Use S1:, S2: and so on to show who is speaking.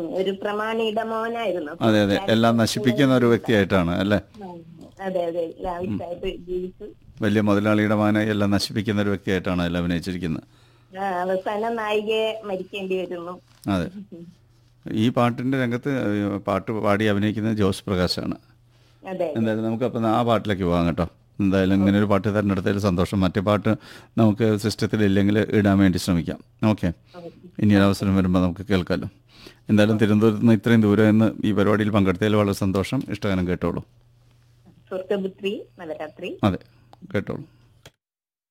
S1: ഉം, ഒരു പ്രമാണിയുടെ മോനായിരുന്നു
S2: അതെ അതെ എല്ലാം നശിപ്പിക്കുന്ന ഒരു വ്യക്തിയായിട്ടാണ് അല്ലേ
S1: ഉം, അതെ അതെ ലാവിഷായിട്ട് ജീവിച്ചു
S2: വലിയ മുതലാളിയുടെ മാനെ എല്ലാം നശിപ്പിക്കുന്ന ഒരു വ്യക്തിയായിട്ടാണ് എല്ലാം അഭിനയിച്ചിരിക്കുന്നത്
S1: ആ, അവസാനം നായികയെ മരിക്കേണ്ടി വരുന്നു
S2: അതെ ഈ പാട്ടിന്റെ രംഗത്ത് ഏഹ്, പാട്ട് പാടി അഭിനയിക്കുന്നത് ജോസ് പ്രകാശാണ്
S1: അതെ
S2: എന്തായാലും നമുക്ക് അപ്പം ആ പാട്ടിലേക്ക് പോകാം കേട്ടോ എന്തായാലും ഇങ്ങനെ ഒരു പാട്ട് തിരഞ്ഞെടുത്തതിൽ സന്തോഷം മറ്റേ പാട്ട് നമുക്ക് സിസ്റ്റത്തിൽ ഇല്ലെങ്കിൽ ഇടാൻ വേണ്ടി ശ്രമിക്കാം ഓക്കെ ഇനി ഒരു അവസരം വരുമ്പോൾ നമുക്ക് കേൾക്കാമല്ലോ എന്തായാലും തിരുവനന്തപുരത്ത് നിന്ന് ഇത്രയും ദൂരം നിന്ന് ഈ പരിപാടിയിൽ പങ്കെടുത്തതിൽ വളരെ സന്തോഷം ഇഷ്ടഗാനം കേട്ടോളൂ
S1: സ്വർഗപുത്രി നവരാത്രി
S2: അതെ കേട്ടോളൂ